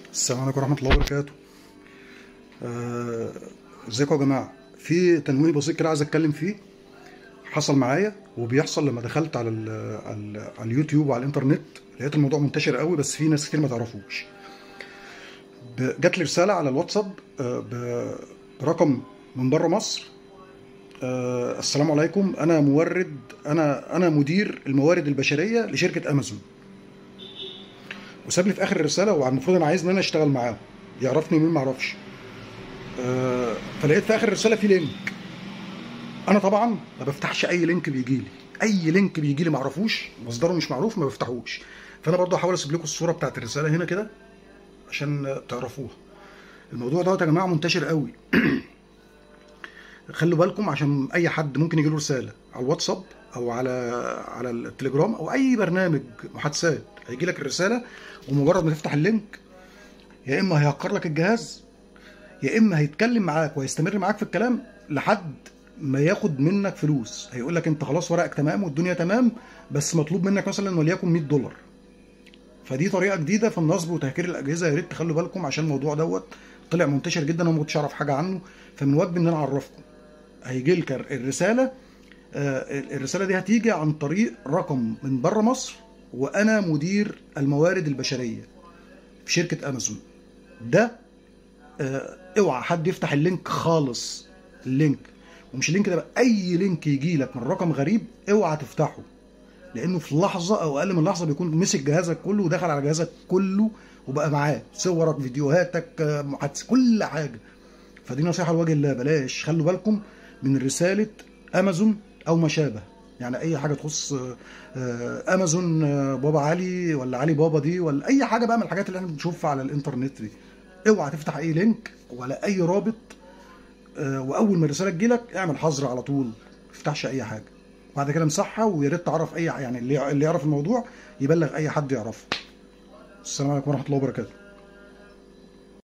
السلام عليكم ورحمة الله وبركاته. آه، ازيكم يا جماعة؟ في تنويه بسيط كده عايز اتكلم فيه حصل معايا وبيحصل لما دخلت على ال على, ال على اليوتيوب وعلى الانترنت لقيت الموضوع منتشر قوي بس في ناس كتير ما تعرفوش. ب- جات لي رسالة على الواتساب آه، ب- برقم من بره مصر آه، السلام عليكم انا مورد انا انا مدير الموارد البشرية لشركة امازون. وساب لي في اخر الرساله وعن المفروض انا عايز ان انا اشتغل معاه يعرفني مين ما اعرفش آه، فلقيت في اخر الرساله في لينك انا طبعا ما بفتحش اي لينك بيجي لي اي لينك بيجي لي ما اعرفوش مصدره مش معروف ما بفتحوش فانا برضو هحاول اسيب لكم الصوره بتاعت الرساله هنا كده عشان تعرفوها الموضوع دوت يا جماعه منتشر قوي خلوا بالكم عشان اي حد ممكن يجي له رساله على الواتساب او على على التليجرام او اي برنامج محادثات هيجي لك الرساله ومجرد ما تفتح اللينك يا اما هيهكر لك الجهاز يا اما هيتكلم معاك وهيستمر معاك في الكلام لحد ما ياخد منك فلوس هيقول لك انت خلاص ورقك تمام والدنيا تمام بس مطلوب منك مثلا وليكن 100 دولار فدي طريقه جديده في النصب وتهكير الاجهزه يا ريت تخلوا بالكم عشان الموضوع دوت طلع منتشر جدا وانا ما كنتش اعرف حاجه عنه فمن واجبي ان انا اعرفكم هيجي لك الرساله آه، الرساله دي هتيجي عن طريق رقم من بره مصر وانا مدير الموارد البشريه في شركه امازون ده آه، اوعى حد يفتح اللينك خالص اللينك ومش اللينك ده بقى اي لينك يجي لك من رقم غريب اوعى تفتحه لانه في لحظه او اقل من لحظه بيكون مسك جهازك كله ودخل على جهازك كله وبقى معاه صورك فيديوهاتك آه، محادث كل حاجه فدي نصيحه لوجه الله بلاش خلوا بالكم من رساله امازون او ما شابه يعني اي حاجه تخص آه، آه، امازون آه، بابا علي ولا علي بابا دي ولا اي حاجه بقى من الحاجات اللي احنا بنشوفها على الانترنت دي اوعى تفتح اي لينك ولا اي رابط آه، واول ما الرساله تجيلك اعمل حظر على طول ما تفتحش اي حاجه بعد كده امسحها ويا ريت تعرف اي يعني اللي اللي يعرف الموضوع يبلغ اي حد يعرفه السلام عليكم ورحمه الله وبركاته